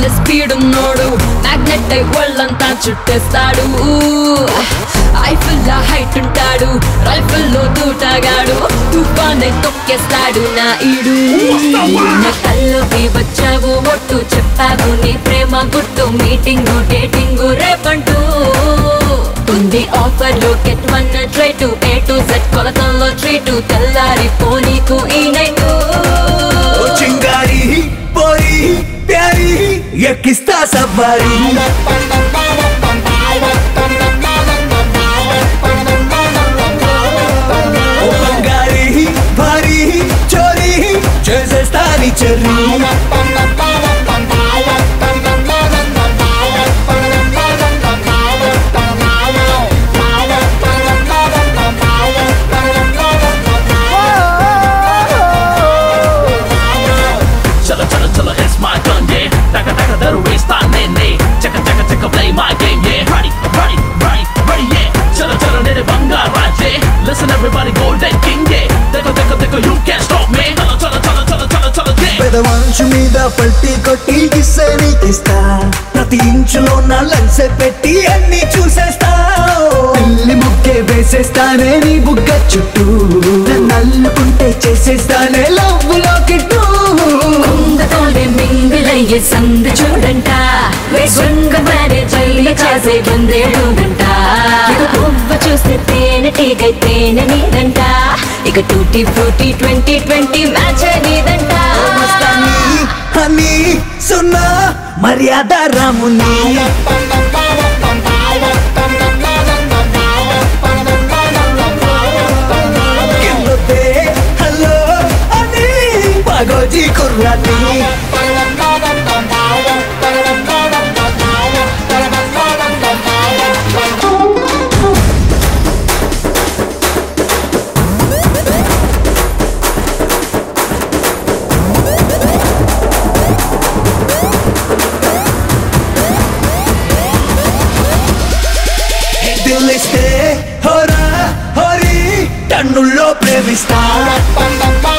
Full speed ఉన్నోడు magnet అయి ఒళ్ళంతా చుట్టేస్తాడు ఐఫిల్ లా హైట్ ఉంటాడు రైఫిల్ లో తూటగాడు తుఫాన్ తొక్కేస్తాడు నా ఈడు నా కల్లోకి వచ్చావు ఒట్టు చెప్పావు నీ ప్రేమ గుట్టు మీటింగ్ డేటింగ్ రేపంటూ ఉంది ఆఫర్ లో గెట్ వన్ ట్రై టు ఏ టు సెట్ కొలతల్లో ట్రీటు తెల్లారి పోనీకు ఈ నైట్ ఓ చింగారి పోరి ప్యారి ఎక్కిస్తా సవారి ఓ బంగారి భారీ చోరీ చేసేస్తా నీ cherry Chilla, chilla, chilla, it's my gun, yeah. Taka, taka, that'll waste time, nene. Checka, checka, checka, play my game, yeah. Ready, ready, ready, ready, yeah. Chilla, chilla, nene, banga, right, yeah. Listen, everybody, golden king, yeah. Deko, deko, deko, you can't stop me. Chilla, chilla, chilla, chilla, chilla, chilla, yeah. పెదవంచు మీద పల్టీ కొట్టి గిస్సే నీకిస్తా ప్రతి ఇంచులో నా లన్సె పెట్టి అన్ని చూసేస్తా పెళ్లి ముక్కే వేసేస్తానే నీ బుగ్గ చుట్టూ నన్ను అల్లుకుంటే చేసేస్తానే లవ్ లాకెట్టు కుందతోనే మింగిలయ్యే సందు చూడంట వేసంగ మ్యారేజ్ అయ్యి చేసే బందేడు గంట ఇక పువ్వ చూస్తే తేనె టీగై తేనె నీదంట ఇక tutti frutti twenty twenty match నీదంట మస్తాని హనీ సున్నా మర్యాద రాముని కిందొద్దే హలో అని పగోజీ కుర్రాటి దిల్లిస్తే హోరా హోరీ టన్నుల్లో ప్రేమిస్తా